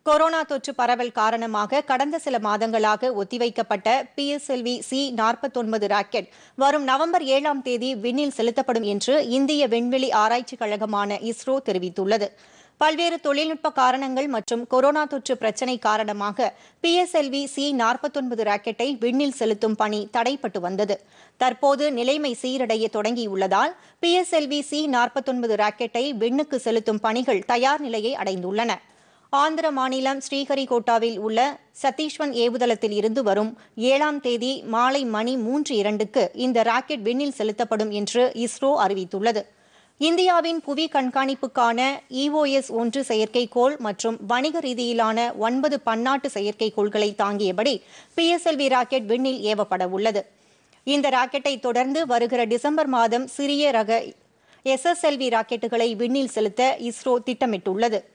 corona தொற்று பரவல் காரணமாக கடந்த சில மாதங்களாக ஒத்திவைக்கப்பட்ட பிஎஸ்எல்வி சி நாற்பத்தொன்பது ராக்கெட் வரும் நவம்பர் ஏழாம் தேதி விண்ணில் செலுத்தப்படும் என்று இந்திய விண்வெளி ஆராய்ச்சிக் கழகமான இஸ்ரோ தெரிவித்துள்ளது பல்வேறு தொழில்நுட்ப காரணங்கள் மற்றும் கொரோனா தொற்று பிரச்சினை காரணமாக பிஎஸ்எல்வி சி நாற்பத்தொன்பது ராக்கெட்டை விண்ணில் செலுத்தும் பணி தடைப்பட்டு வந்தது தற்போது நிலைமை சீரடைய தொடங்கியுள்ளதால் பிஎஸ்எல்வி சி நாற்பத்தொன்பது ராக்கெட்டை விண்ணுக்கு செலுத்தும் பணிகள் தயார் நிலையை அடைந்துள்ளன ஆந்திர மாநிலம் ஸ்ரீஹரிகோட்டாவில் உள்ள சத்தீஸ்வன் ஏவுதளத்தில் இருந்து வரும் ஏழாம் தேதி மாலை மணி மூன்று இரண்டுக்கு இந்த ராக்கெட் விண்ணில் செலுத்தப்படும் என்று இஸ்ரோ அறிவித்துள்ளது இந்தியாவின் புவி கண்காணிப்புக்கான இஓஎஸ் ஒன்று செயற்கைக்கோள் மற்றும் வணிக ரீதியிலான ஒன்பது பன்னாட்டு செயற்கைக்கோள்களை தாங்கியபடி பிஎஸ்எல்வி ராக்கெட் விண்ணில் ஏவப்பட உள்ளது இந்த ராக்கெட்டை தொடர்ந்து வருகிற டிசம்பர் மாதம் சிறிய ரக எஸ்எஸ்எல்வி ராக்கெட்டுகளை விண்ணில் செலுத்த இஸ்ரோ திட்டமிட்டுள்ளது